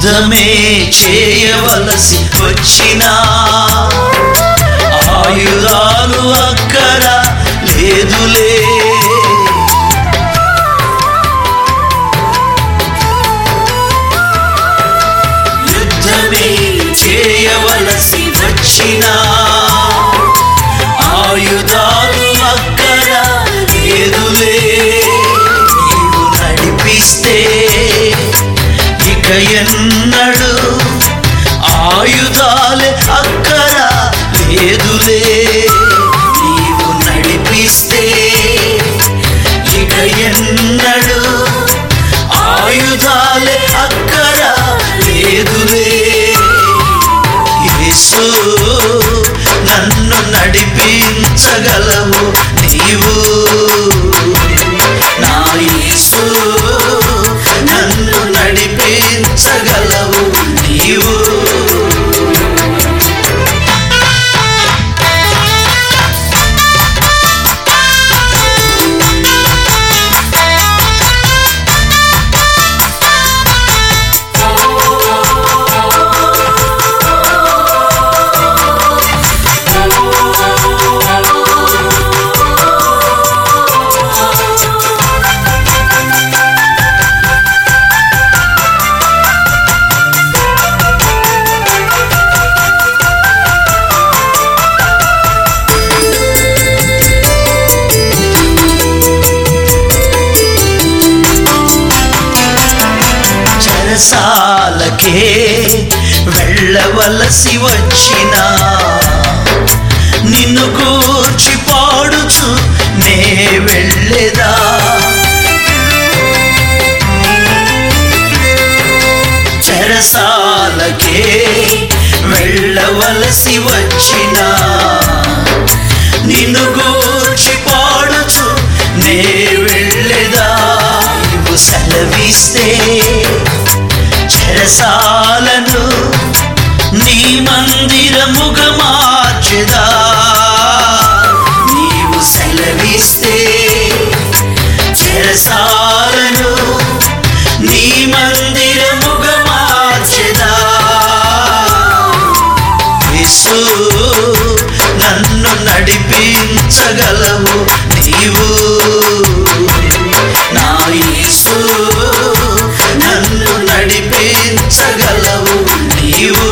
యుద్ధమే చేయవలసి వచ్చినా ఆయుధాలు అక్కర లేదులే యుద్ధమే చేయవలసి వచ్చినా ఆయుధాలు అక్కర లేదులే నీవు నడిపిస్తే ఇక ఎన్నడు ఆయుధాలే అక్కర లేదులే నీవు నడిపిస్తే ఇక ఎన్నడు ఆయుధాలే అక్కర లేదులే యేసు నన్ను నడిపించగలవు నీవు నా యేసు నన్ను నడిపించగలవు నీవు చెరసాలకే వెళ్ళవలసి వచ్చిన నిన్ను కూర్చి పాడుచు నే వెళ్ళేదా చెరసాలకే వెళ్ళవలసి వచ్చిన నిన్ను గూర్చి పాడుచు నే వెళ్ళేదా నువ్వు సెలవిస్తే చెరసాలను నీ మందిరముగా మార్చెదా నీవు సెలవిస్తే చెరసాలను నీ మందిరముగా మార్చెదా యేసు నన్ను నడిపించగలవు నీవు నా యేసు నన్ను నడిపించగలవు నీవు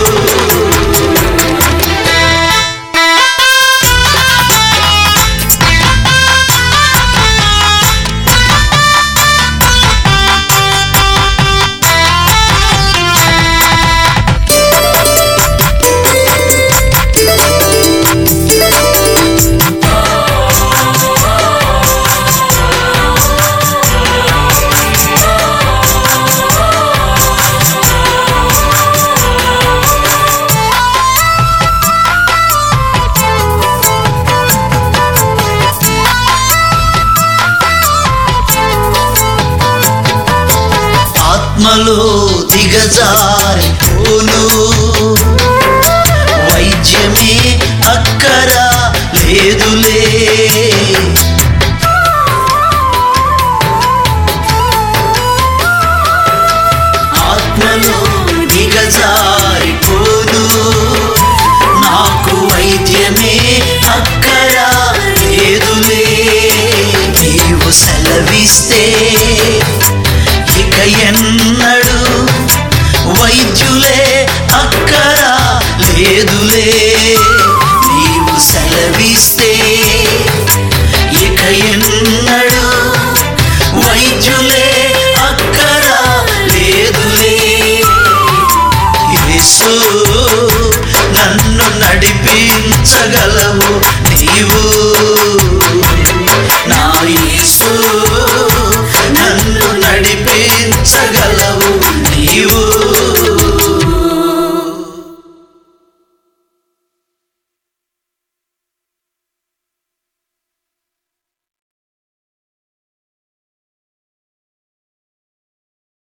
ఆత్మలో దిగజారి పోను వైద్యమే అక్కర లేదులే ఆత్మలో దిగజారి పోను నాకు వైద్యమే అక్కర లేదులే నీవు సెలవిస్తే